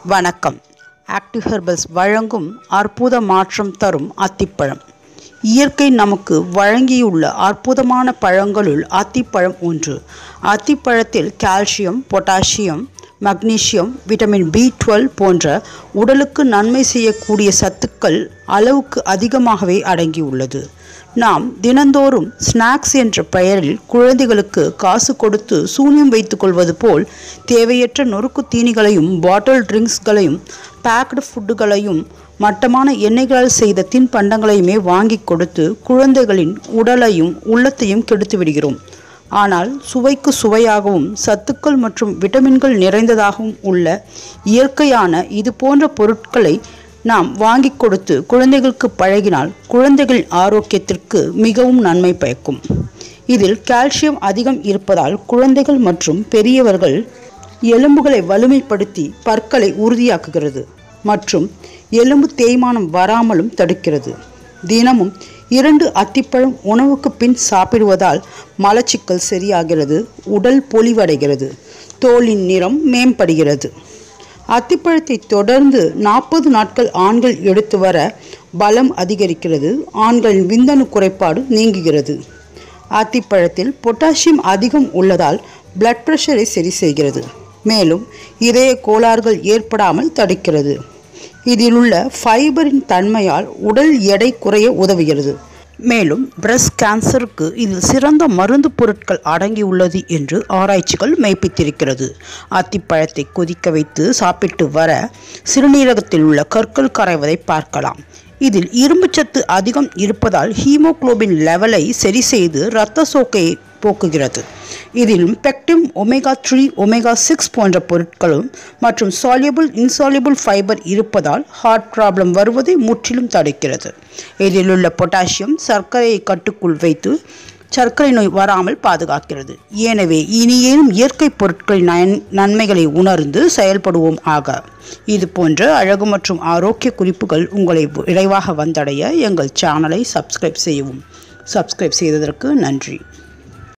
வணக்கம் active herbals வழங்கும் அற்புத மாற்றம் தரும் அத்திப்பழம் இயற்கை நமக்கு வழங்கியுள்ள அற்புதமான பழங்களுள் அத்திப்பழம் ஒன்று அத்திப்பழத்தில் calcium potassium magnesium vitamin B twelve போன்ற உடலுக்கு நன்மை செய்யக்கூடிய சத்துக்கள் அளவுக்கு அதிகமாகவே அடங்கியுள்ளது நாம் தினந்தோறும் ஸ்நாக்ஸ் என்ற பெயரில் குழந்தைகளுக்கு காசு கொடுத்து சூன்யம் வைத்துக் கொள்வது போல் தேவையற்ற நொறுக்கு தீனிகளையும் பாட்டில் ட்ரிங்க்ஸ்களையும் பேக்டு ஃபுட்டுகளையும் மட்டமான எண்ணெய்களால் செய்த தின்பண்டங்களையுமே வாங்கி கொடுத்து குழந்தைகளின் உடலையும் உள்ளத்தையும் கெடுத்து விடுகிறோம் ஆனால் சுவைக்கு சுவையாகவும் சத்துக்கள் மற்றும் விட்டமின்கள் நிறைந்ததாகவும் உள்ள இயற்கையான இது போன்ற பொருட்களை நாம் வாங்கி கொடுத்து குழந்தைகளுக்கு பழகினால் குழந்தைகள் ஆரோக்கியத்திற்கு மிகவும் நன்மை பயக்கும் இதில் கால்சியம் அதிகம் இருப்பதால் குழந்தைகள் மற்றும் பெரியவர்கள் எலும்புகளை வலிமைப்படுத்தி பற்களை உறுதியாக்குகிறது மற்றும் எலும்பு தேய்மானம் வராமலும் தடுக்கிறது தினமும் இரண்டு அத்திப்பழம் உணவுக்கு பின் சாப்பிடுவதால் மலச்சிக்கல் சரியாகிறது உடல் பொலிவடைகிறது தோலின் நிறம் மேம்படுகிறது அத்திப்பழத்தை தொடர்ந்து நாற்பது நாட்கள் ஆண்கள் எடுத்து வர பலம் அதிகரிக்கிறது ஆண்களின் விந்தணு குறைபாடு நீங்குகிறது அத்திப்பழத்தில் பொட்டாசியம் அதிகம் உள்ளதால் பிளட் பிரஷரை சரி செய்கிறது மேலும் இதய கோளாறுகள் ஏற்படாமல் தடுக்கிறது இதில் உள்ள ஃபைபரின் தன்மையால் உடல் எடை குறைய உதவுகிறது மேலும் பிரஸ்ட் கேன்சருக்கு இதில் சிறந்த மருந்து பொருட்கள் அடங்கியுள்ளது என்று ஆராய்ச்சிகள் மெய்ப்பித்திருக்கிறது அத்திப்பழத்தை கொதிக்க வைத்து சாப்பிட்டு வர சிறுநீரகத்தில் உள்ள கற்கள் கரைவதை பார்க்கலாம் இதில் இரும்புச்சத்து அதிகம் இருப்பதால் ஹீமோகுளோபின் லெவலை சரி செய்து இரத்த சோக்கையை போக்குகிறது இதிலும் pectin omega three omega six போன்ற பொருட்களும் மற்றும் சால்யூபிள் இன்சால்யூபிள் ஃபைபர் இருப்பதால் ஹார்ட் ப்ராப்ளம் வருவதை முற்றிலும் தடுக்கிறது இதில் உள்ள பொட்டாசியம் சர்க்கரையை கட்டுக்குள் வைத்து சர்க்கரை நோய் வராமல் பாதுகாக்கிறது எனவே இனியேனும் இயற்கை பொருட்களின் நன் நன்மைகளை உணர்ந்து செயல்படுவோம் ஆக இது போன்ற அழகு மற்றும் ஆரோக்கிய குறிப்புகள் உங்களை விரைவாக வந்தடைய எங்கள் சேனலை சப்ஸ்கிரைப் செய்யவும் சப்ஸ்கிரைப் செய்ததற்கு நன்றி